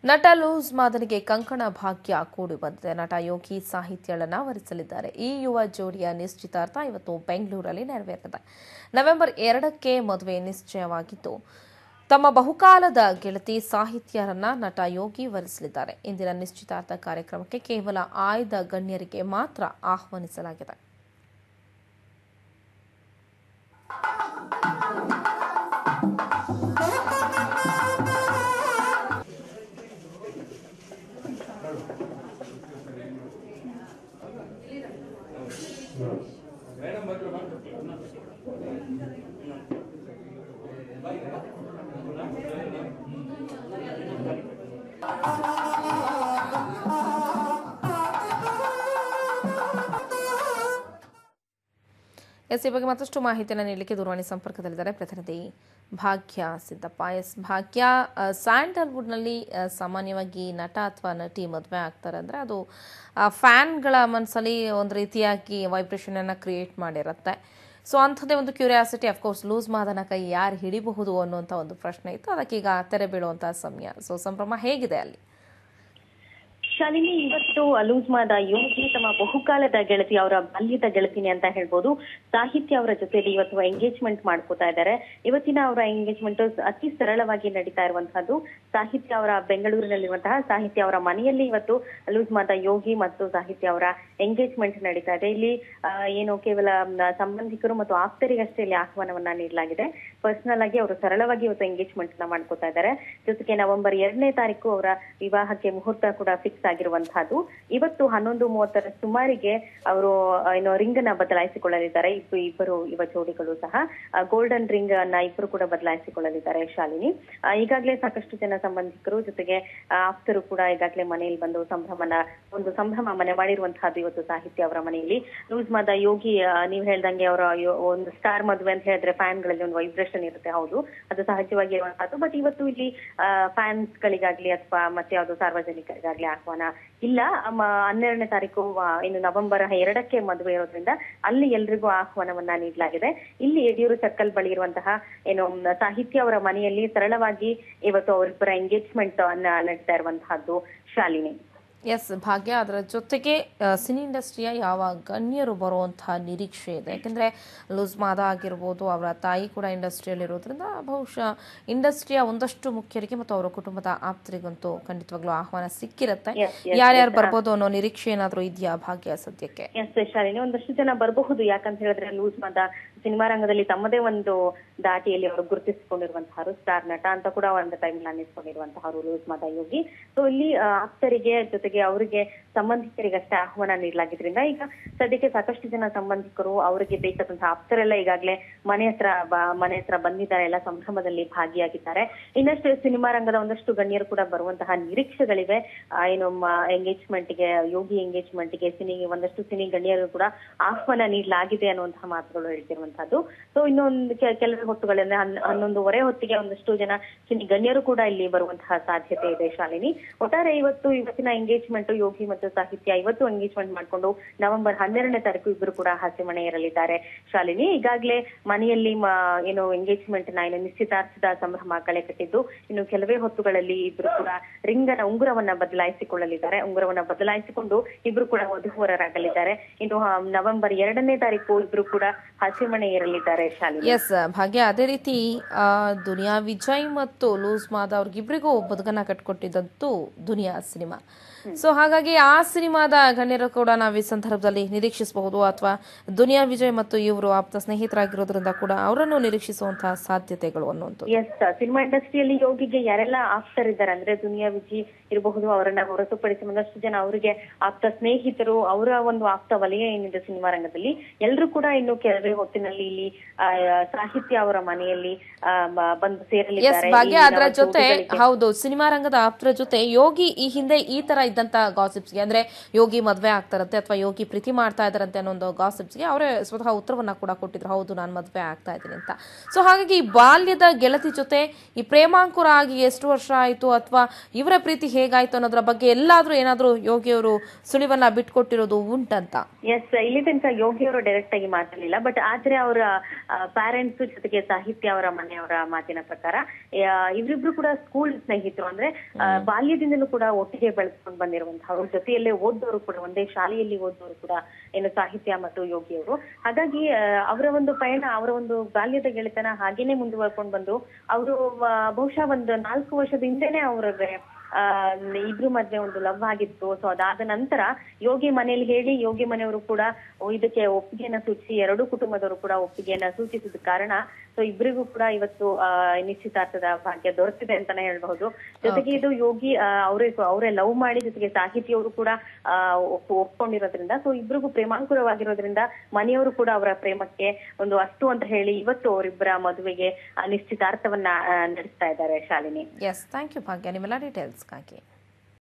ನಟ ಲೂಸ್ ಮಾದನಿಗೆ ಕಂಕಣ ಭಾಗ್ಯ ಕೂಡಿ ಬಂದಿದೆ ನಟ ಯೋಗಿ ಸಾಹಿತ್ಯಳನ್ನ ವರಿಸಲಿದ್ದಾರೆ ಈ ಯುವ ಜೋಡಿಯ ನಿಶ್ಚಿತಾರ್ಥ ಇವತ್ತು ಬೆಂಗಳೂರಲ್ಲಿ ನೆರವೇರಿದೆ ನವೆಂಬರ್ ಎರಡಕ್ಕೆ ಮದುವೆ ನಿಶ್ಚಯವಾಗಿದ್ದು ತಮ್ಮ ಬಹುಕಾಲದ ಗೆಳತಿ ಸಾಹಿತ್ಯರನ್ನ ನಟ ಯೋಗಿ ವರಿಸಲಿದ್ದಾರೆ ಇಂದಿನ ನಿಶ್ಚಿತಾರ್ಥ ಕಾರ್ಯಕ್ರಮಕ್ಕೆ ಕೇವಲ ಆಯ್ದ ಗಣ್ಯರಿಗೆ ಮಾತ್ರ ಆಹ್ವಾನಿಸಲಾಗಿದೆ ಎಸ್ ಈ ಬಗ್ಗೆ ಮತ್ತಷ್ಟು ಮಾಹಿತಿಯನ್ನು ನೀಡಲಿಕ್ಕೆ ದೂರವಾಣಿ ಸಂಪರ್ಕದಲ್ಲಿದ್ದಾರೆ ಪ್ರತಿನಿಧಿ ಭಾಗ್ಯ ಸಿದ್ದಪ್ಪ ಎಸ್ ಭಾಗ್ಯ ಆ, ಸ್ಯಾಂಡಲ್ವುಡ್ನಲ್ಲಿ ಆ, ಸಾಮಾನ್ಯವಾಗಿ ನಟ ಅಥವಾ ನಟಿ ಮದುವೆ ಆಗ್ತಾರೆ ಅಂದರೆ ಅದು ಆ, ಫ್ಯಾನ್ಗಳ ಮನಸ್ಸಲ್ಲಿ ಒಂದು ರೀತಿಯಾಗಿ ವೈಬ್ರೇಷನ್ ಅನ್ನು ಕ್ರಿಯೇಟ್ ಮಾಡಿರುತ್ತೆ ಸೊ ಅಂಥದ್ದೇ ಒಂದು ಕ್ಯೂರಿಯಾಸಿಟಿ ಅಫ್ಕೋರ್ಸ್ ಲೂಸ್ ಮಾದನ ಕೈ ಯಾರು ಹಿಡಿಬಹುದು ಅನ್ನುವಂಥ ಒಂದು ಪ್ರಶ್ನೆ ಇತ್ತು ಅದಕ್ಕೀಗ ತೆರೆ ಬೀಳುವಂಥ ಸಮಯ ಸೊ ಸಂಭ್ರಮ ಹೇಗಿದೆ ಅಲ್ಲಿ ಶಾಲಿನಿ ಇವತ್ತು ಅಲೂಜ್ಮಾದ ಯೋಗಿ ತಮ್ಮ ಬಹುಕಾಲದ ಗೆಳತಿ ಅವರ ಬಾಲ್ಯದ ಗೆಳತಿನಿ ಅಂತ ಹೇಳ್ಬೋದು ಸಾಹಿತ್ಯ ಅವರ ಜೊತೆಲಿ ಇವತ್ತು ಎಂಗೇಜ್ಮೆಂಟ್ ಮಾಡ್ಕೋತಾ ಇದ್ದಾರೆ ಇವತ್ತಿನ ಅವರ ಎಂಗೇಜ್ಮೆಂಟ್ ಅತಿ ಸರಳವಾಗಿ ನಡೀತಾ ಇರುವಂತಹದ್ದು ಸಾಹಿತ್ಯ ಅವರ ಬೆಂಗಳೂರಿನಲ್ಲಿರುವಂತಹ ಸಾಹಿತ್ಯ ಅವರ ಮನೆಯಲ್ಲಿ ಇವತ್ತು ಅಲೂಜ್ಮಾದ ಯೋಗಿ ಮತ್ತು ಸಾಹಿತ್ಯ ಅವರ ಎಂಗೇಜ್ಮೆಂಟ್ ನಡೀತಾ ಇದೆ ಇಲ್ಲಿ ಆ, ಏನು ಕೇವಲ ಮ್, ಸಂಬಂಧಿಕರು ಮತ್ತು ಆಪ್ತರಿಗಷ್ಟೇ ಇಲ್ಲಿ ಆಹ್ವಾನವನ್ನ ನೀಡಲಾಗಿದೆ ಪರ್ಸನಲ್ ಆಗಿ ಅವರು ಸರಳವಾಗಿ ಇವತ್ತು ಎಂಗೇಜ್ಮೆಂಟ್ ನ ಮಾಡ್ಕೋತಾ ಇದ್ದಾರೆ ಜೊತೆಗೆ ನವೆಂಬರ್ ಎರಡನೇ ತಾರೀಕು ಅವರ ವಿವಾಹಕ್ಕೆ ಮುಹೂರ್ತ ಕೂಡ ಫಿಕ್ಸ್ ಆಗಿರುವಂತಹದ್ದು ಇವತ್ತು ಹನ್ನೊಂದು ಮೂವತ್ತರ ಸುಮಾರಿಗೆ ಅವರು ಆ, ಏನು ರಿಂಗ್ ನ ಬದಲಾಯಿಸಿಕೊಳ್ಳಲಿದ್ದಾರೆ ಇಬ್ಬರು ಇಬ್ಬರು ಯುವ ಜೋಡಿಗಳು ಸಹ ಗೋಲ್ಡನ್ ರಿಂಗ್ ಅನ್ನ ಇಬ್ಬರು ಕೂಡ ಬದಲಾಯಿಸಿಕೊಳ್ಳಲಿದ್ದಾರೆ ಶಾಲಿನಿ ಆ, ಈಗಾಗಲೇ ಸಾಕಷ್ಟು ಜನ ಸಂಬಂಧಿಕರು ಜೊತೆಗೆ ಆ, ಆಪ್ತರು ಕೂಡ ಈಗಾಗಲೇ ಮನೆಯಲ್ಲಿ ಬಂದು ಸಂಭ್ರಮನ ಒಂದು ಸಂಭ್ರಮ ಮನೆ ಮಾಡಿರುವಂತಹದ್ದು ಇವತ್ತು ಸಾಹಿತ್ಯ ಅವರ ಮನೆಯಲ್ಲಿ ಲೂಸ್ ಮಾದ ಯೋಗಿ ಆ, ನೀವ್ ಹೇಳ್ದಂಗೆ ಅವರ ಯೋ- ಒಂದು ಸ್ಟಾರ್ ಮದುವೆ ಅಂತ ಹೇಳಿದ್ರೆ ಫ್ಯಾನ್ ಗಳಲ್ಲಿ ಒಂದು ವೈಬ್ರೇಷನ್ ಇರುತ್ತೆ ಹೌದು ಅದು ಸಹಜವಾಗಿ ಇರುವಂತಹದ್ದು ಬಟ್ ಇವತ್ತು ಇಲ್ಲಿ ಫ್ಯಾನ್ಸ್ ಗಳಿಗಾಗ್ಲಿ ಅಥವಾ ಮತ್ತೆ ಯಾವ್ದು ಸಾರ್ವಜನಿಕರಿಗಾಗ್ಲಿ ಆಹ್ವಾನ ಇಲ್ಲ ಅಮ್ಮ ಹನ್ನೆರಡನೇ ತಾರೀಕು ಆ, ಇನ್ನು ನವೆಂಬರ್ ಎರಡಕ್ಕೆ ಮದುವೆ ಇರೋದ್ರಿಂದ ಅಲ್ಲಿ ಎಲ್ರಿಗೂ ಆಹ್ವಾನವನ್ನ ನೀಡಲಾಗಿದೆ ಇಲ್ಲಿ ಯಡಿಯೂರು ಸರ್ಕಲ್ ಬಳಿ ಇರುವಂತಹ ಏನು ಮ್, ಸಾಹಿತ್ಯ ಅವರ ಮನೆಯಲ್ಲಿ ಸರಳವಾಗಿ ಇವತ್ತು ಅವರಿಬ್ಬರ ಎಂಗೇಜ್ಮೆಂಟ್ ಅನ್ನ ನಡೀತಾ ಇರುವಂತಹದ್ದು ಶಾಲಿನಿ ಎಸ್ ಭಾಗ್ಯ ಅದರ ಜೊತೆಗೆ ಆ, ಸಿನಿ ಇಂಡಸ್ಟ್ರಿಯ ಯಾವ ಗಣ್ಯರು ಬರುವಂತಹ ನಿರೀಕ್ಷೆ ಇದೆ ಯಾಕೆಂದರೆ ಲೂಸ್ ಮಾದ ಆಗಿರ್ಬೋದು ಅವರ ತಾಯಿ ಕೂಡ ಇಂಡಸ್ಟ್ರಿಯಲ್ಲಿ ಇರೋದ್ರಿಂದ ಬಹುಶಃ ಇಂಡಸ್ಟ್ರಿಯ ಒಂದಷ್ಟು ಮುಖ್ಯರಿಗೆ ಮತ್ತು ಅವರ ಕುಟುಂಬದ ಆಪ್ತರಿಗಂತೂ ಖಂಡಿತವಾಗ್ಲೂ ಆಹ್ವಾನ ಸಿಕ್ಕಿರುತ್ತೆ Yes, yes, ಯಾರ್ಯಾರು yes. ಬರ್ಬೋದು ಅನ್ನೋ ನಿರೀಕ್ಷೆ ಏನಾದರೂ ಇದೆಯಾ ಭಾಗ್ಯ ಸದ್ಯಕ್ಕೆ ಎಸ್ ಶಾಲಿನಿ ಒಂದಷ್ಟು ಜನ ಬರಬಹುದು ಯಾಕಂತ ಹೇಳಿದ್ರೆ ಲೂಸ್ ಮದ ಸಿನಿಮಾ ರಂಗದಲ್ಲಿ ತಮ್ಮದೇ ಒಂದು ದಾಟಿಯಲ್ಲಿ ಅವರು ಗುರುತಿಸಿಕೊಂಡಿರುವಂತಹರು ಸ್ಟಾರ್ ನಟ ಅಂತ ಕೂಡ ಒಂದು ಟೈಮ್ ಅನ್ನಿಸ್ಕೊಂಡಿರುವಂತಹವರು ಲೂಸ್ ಮದ ಯೋಗಿ ಸೊ ಇಲ್ಲಿ ಆ, ಆಪ್ತರಿಗೆ ಜೊತೆಗೆ ಅವರಿಗೆ ಸಂಬಂಧಿಕರಿಗಷ್ಟೇ ಆಹ್ವಾನ ನೀಡಲಾಗಿದ್ರಿಂದ ಈಗ ಸದ್ಯಕ್ಕೆ ಸಾಕಷ್ಟು ಜನ ಸಂಬಂಧಿಕರು ಅವರಿಗೆ ಬೇಕಾದಂತಹ ಆಪ್ತರೆಲ್ಲ ಈಗಾಗಲೇ ಮನೆ ಹತ್ರ ಬ- ಮನೆ ಹತ್ರ ಬಂದಿದ್ದಾರೆ ಎಲ್ಲ ಸಂಭ್ರಮದಲ್ಲಿ ಭಾಗಿಯಾಗಿದ್ದಾರೆ ಇನ್ನಷ್ಟು ಸಿನಿಮಾ ರಂಗದ ಒಂದಷ್ಟು ಗಣ್ಯರು ಕೂಡ ಬರುವಂತಹ ನಿರೀಕ್ಷೆಗಳಿವೆ ಆ, ಏನು ಎಂಗೇಜ್ಮೆಂಟ್ ಗೆ ಯೋಗಿ ಎಂಗೇಜ್ಮೆಂಟ್ ಗೆ ಸಿನಿ ಒಂದಷ್ಟು ಸಿನಿ ಗಣ್ಯರು ಕೂಡ ಆಹ್ವಾನ ನೀಡಲಾಗಿದೆ ಅನ್ನುವಂತಹ ಮಾತುಗಳು ಹೇಳ್ತಿರುವಂತಹದ್ದು ಸೊ ಇನ್ನೊಂದು ಕೆ- ಕೆಲವು ಹೊತ್ತುಗಳಲ್ಲಿ ಹನ್- ಹನ್ನೊಂದುವರೆ ಹೊತ್ತಿಗೆ ಒಂದಷ್ಟು ಜನ ಸಿನಿ ಗಣ್ಯರು ಕೂಡ ಇಲ್ಲಿ ಬರುವಂತಹ ಸಾಧ್ಯತೆ ಇದೆ ಶಾಲಿನಿ ಒಟ್ಟಾರೆ ಇವತ್ತು ಇವತ್ತಿನ ಎಂಗೇಜ್ಮೆಂಟ್ ಯೋಗಿ ಮತ್ತು ಸಾಹಿತ್ಯ ಇವತ್ತು ಎಂಗೇಜ್ಮೆಂಟ್ ಮಾಡ್ಕೊಂಡು ನವೆಂಬರ್ ಹನ್ನೆರಡನೇ ತಾರೀಕು ಇಬ್ಬರು ಕೂಡ ಹಸಿಮಣೆ ಇರಲಿದ್ದಾರೆ ಶಾಲಿನಿ ಈಗಾಗಲೇ ಮನೆಯಲ್ಲಿ ಮ- ಏನು ಎಂಗೇಜ್ಮೆಂಟ್ ನ ಏನು ನಿಶ್ಚಿತಾರ್ಥದ ಸಂಭ್ರಮ ಕಳೆ ಕಟ್ಟಿದ್ದು ಇನ್ನು ಕೆಲವೇ ಹೊತ್ತುಗಳಲ್ಲಿ ಇಬ್ರು ಕೂಡ ರಿಂಗನ ಉಂಗುರವನ್ನ ಬದಲಾಯಿಸಿಕೊಳ್ಳಲಿದ್ದಾರೆ ಉಂಗುರವನ್ನ ಬದಲಾಯಿಸಿಕೊಂಡು ಇಬ್ರು ಕೂಡ ವಧುವರರಾಗಲಿದ್ದಾರೆ ಇನ್ನು ಆ, ನವೆಂಬರ್ ಎರಡನೇ ತಾರೀಕು ಇಬ್ರು ಕೂಡ ಹಸಿಮಣೆ ಇರಲಿದ್ದಾರೆ ಶಾಲಿನಿ ಎಸ್ ಭಾಗ್ಯ ಅದೇ ರೀತಿ ಆ, ದುನಿಯಾ ವಿಜಯ್ ಮತ್ತು ಲೂಸ್ ಮಾದ ಅವ್ರಿಗಿಬ್ರಿಗೂ ಬದುಕನ್ನ ಕಟ್ಕೊಟ್ಟಿದ್ದಂತೂ ದುನಿಯಾ ಸಿನಿಮಾ ಸೊ ಹಾಗಾಗಿ ಆ ಸಿನಿಮಾದ ಗಣ್ಯರು ಕೂಡ ನಾವು ಈ ಸಂದರ್ಭದಲ್ಲಿ ನಿರೀಕ್ಷಿಸಬಹುದು ಅಥವಾ ದುನಿಯಾ ವಿಜಯ್ ಮತ್ತು ಇವರು ಆಪ್ತ ಸ್ನೇಹಿತರಾಗಿರೋದ್ರಿಂದ ಕೂಡ ಅವರನ್ನು ನಿರೀಕ್ಷಿಸುವಂತಹ ಸಾಧ್ಯತೆಗಳು ಅನ್ನುವಂಥದ್ದು ಎಸ್ ಸಿನಿಮಾ ಇಂಡಸ್ಟ್ರಿಯಲ್ಲಿ ಯೋಗಿಗೆ ಯಾರೆಲ್ಲ ಆಪ್ತರಿದ್ದಾರೆ ಅಂದ್ರೆ ದುನಿಯಾ ವಿಜಿ ಇರಬಹುದು ಅವರನ್ನ ಹೊರತುಪಡಿಸಿ ಒಂದಷ್ಟು ಜನ ಅವರಿಗೆ ಆಪ್ತ ಸ್ನೇಹಿತರು ಅವರ ಒಂದು ಆಪ್ತ ವಲಯ ಏನಿದೆ ಸಿನಿಮಾ ರಂಗದಲ್ಲಿ ಎಲ್ಲರೂ ಕೂಡ ಇನ್ನು ಕೆಲವೇ ಹೊತ್ತಿನಲ್ಲಿ ಇಲ್ಲಿ ಆ, ಸಾಹಿತ್ಯ ಅವರ ಮನೆಯಲ್ಲಿ ಆ, ಬ- ಬಂದು ಎಸ್ ಸೇರಲಿದ್ದಾರೆ ಭಾಗ್ಯ ಈ ಅದರ ನವ ಜೊತೆ ಜೋಡಿಗಳಿಗೆ. ಹೌದು ಸಿನಿಮಾ ರಂಗದ ಆಪ್ತರ ಜೊತೆ ಯೋಗಿ ಈ ಹಿಂದೆ ಈ ತರ ಇದ್ದಂತ ಗಾಸಿಪ್ಸ್ಗೆ ಅಂದ್ರೆ ಯೋಗಿ ಮದ್ವೆ ಆಗ್ತಾರಂತೆ ಅಥವಾ ಯೋಗಿ ಪ್ರೀತಿ ಮಾಡ್ತಾ ಇದಾರಂತೆ ಅನ್ನೋ ಒಂದು ಗಾಸಿಪ್ಸ್ಗೆ ಅವರೇ ಸ್ವತಃ ಉತ್ತರವನ್ನ ಕೂಡ ಕೊಟ್ಟಿದ್ರು ಹೌದು ನಾನು ಮದ್ವೆ ಆಗ್ತಾ ಇದ್ದೀನಿ ಅಂತ ಸೊ ಹಾಗಾಗಿ ಈ ಬಾಲ್ಯದ ಗೆಳತಿ ಜೊತೆ ಈ ಪ್ರೇಮಾಂಕುರ ಆಗಿ ಎಷ್ಟು ವರ್ಷ ಆಯ್ತು ಅಥವಾ ಇವರ ಪ್ರೀತಿ ಹೇಗಾಯ್ತು ಅನ್ನೋದ್ರ ಬಗ್ಗೆ ಎಲ್ಲಾದ್ರೂ ಏನಾದ್ರೂ ಯೋಗಿಯವರು ಸುಳಿವನ್ನ ಬಿಟ್ಕೊಟ್ಟಿರೋದು ಉಂಟಂತ ಎಸ್ ಇಲ್ಲಿ ತನಕ ಯೋಗಿ ಅವರು ಡೈರೆಕ್ಟ್ ಆಗಿ ಮಾತಾಡಲಿಲ್ಲ ಬಟ್ ಆದ್ರೆ ಅವರ ಪ್ಯಾರೆಂಟ್ಸ್ ಜೊತೆಗೆ ಸಾಹಿತ್ಯ ಅವರ ಮನೆಯವರ ಮಾತಿನ ಪ್ರಕಾರ ಆ, ಇವ್ರಿಬ್ರು ಕೂಡ ಸ್ಕೂಲ್ ಸ್ನೇಹಿತರು ಅಂದ್ರೆ ಆ, ಬಾಲ್ಯದಿಂದಲೂ ಕೂಡ ಒಟ್ಟಿಗೆ ಬೆಳೆಸ್ಕೊಂಡು ಬಂದಿರುವಂತಹ ಅವ್ರ ಜೊತೆಯಲ್ಲೇ ಓದೋರು ಕೂಡ ಒಂದೇ ಶಾಲೆಯಲ್ಲಿ ಓದೋರು ಕೂಡ ಏನು ಸಾಹಿತ್ಯ ಮತ್ತು ಯೋಗಿ ಅವರು ಹಾಗಾಗಿ ಆ, ಅವರ ಒಂದು ಪಯಣ ಅವರ ಒಂದು ಬಾಲ್ಯದ ಗೆಳೆತನ ಹಾಗೇನೆ ಮುಂದುವರ್ಕೊಂಡು ಬಂದು ಅವರು ಬಹುಶಃ ಒಂದು ನಾಲ್ಕು ವರ್ಷದ ಹಿಂದೆನೆ ಅವ್ರಿಗೆ ಆ ಇಬ್ರು ಮಧ್ಯೆ ಒಂದು ಲವ್ ಆಗಿತ್ತು ಸೊ ಅದಾದ ನಂತರ ಯೋಗಿ ಮನೆಯಲ್ಲಿ ಹೇಳಿ ಯೋಗಿ ಮನೆಯವರು ಕೂಡ ಇದಕ್ಕೆ ಒಪ್ಪಿಗೆಯನ್ನ ಸೂಚಿಸಿ ಎರಡೂ ಕುಟುಂಬದವರು ಕೂಡ ಒಪ್ಪಿಗೆಯನ್ನ ಸೂಚಿಸಿದ ಕಾರಣ ಸೊ ಇಬ್ಬರಿಗೂ ಕೂಡ ಇವತ್ತು ಆ ನಿಶ್ಚಿತಾರ್ಥದ ಭಾಗ್ಯ ದೊರೆತಿದೆ ಅಂತಾನೆ ಹೇಳ್ಬಹುದು ಜೊತೆಗೆ ಇದು ಯೋಗಿ ಆ, ಅವರೇ ಅವರೇ ಲವ್ ಮಾಡಿ ಜೊತೆಗೆ ಸಾಹಿತಿಯವರು ಕೂಡ ಆ ಒಪ್- ಒಪ್ಕೊಂಡಿರೋದ್ರಿಂದ ಸೊ ಇಬ್ರಿಗೂ ಪ್ರೇಮಾಂಕುರವಾಗಿರೋದ್ರಿಂದ ಮನೆಯವರು ಕೂಡ ಅವರ ಪ್ರೇಮಕ್ಕೆ ಒಂದು ಅಷ್ಟು ಅಂತ ಹೇಳಿ ಇವತ್ತು ಅವರಿಬ್ಬರ ಮದುವೆಗೆ ಆ, ನಿಶ್ಚಿತಾರ್ಥವನ್ನ ಆ, ನಡೆಸ್ತಾ ಇದ್ದಾರೆ ಶಾಲಿನಿ ಎಸ್ ಥ್ಯಾಂಕ್ ಯು ಭಾಗ್ಯ ನಿಮ್ಮೆಲ್ಲ ಡೀಟೇಲ್ಸ್ಗಾಗಿ